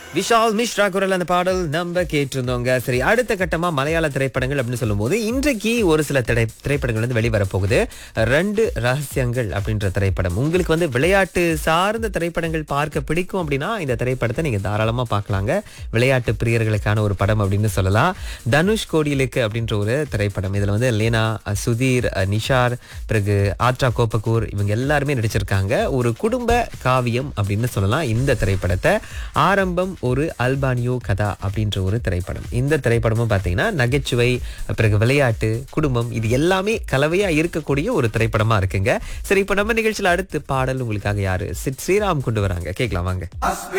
விஷால் மிஸ்ரா குரல் அந்த பாடல் நம்ம கேட்டிருந்தோங்க சரி அடுத்த கட்டமா மலையாள திரைப்படங்கள் அப்படின்னு சொல்லும்போது இன்றைக்கு ஒரு சில திரை திரைப்படங்கள் வந்து வெளிவரப்போகுது ரெண்டு ரகசியங்கள் அப்படின்ற திரைப்படம் உங்களுக்கு வந்து விளையாட்டு சார்ந்த திரைப்படங்கள் பார்க்க பிடிக்கும் அப்படின்னா இந்த திரைப்படத்தை நீங்க தாராளமா பார்க்கலாங்க விளையாட்டு பிரியர்களுக்கான ஒரு படம் அப்படின்னு சொல்லலாம் தனுஷ் கோடியிலுக்கு அப்படின்ற ஒரு திரைப்படம் இதுல வந்து லேனா சுதீர் நிஷார் பிறகு ஆத்ரா கோப்பக்கூர் இவங்க எல்லாருமே நடிச்சிருக்காங்க ஒரு குடும்ப காவியம் அப்படின்னு சொல்லலாம் இந்த திரைப்படத்தை ஆரம்பம் ஒரு அல்பானியோ கதா அப்படின்ற ஒரு திரைப்படம் இந்த திரைப்படமும் பார்த்தீங்கன்னா நகைச்சுவை பிறகு விளையாட்டு குடும்பம் இது எல்லாமே கலவையா இருக்கக்கூடிய ஒரு திரைப்படமா இருக்குங்க சரி இப்போ நம்ம நிகழ்ச்சியில் அடுத்து பாடல் உங்களுக்காக யாரு சித் ஸ்ரீராம் கொண்டு வராங்க கேட்கலாம் வாங்க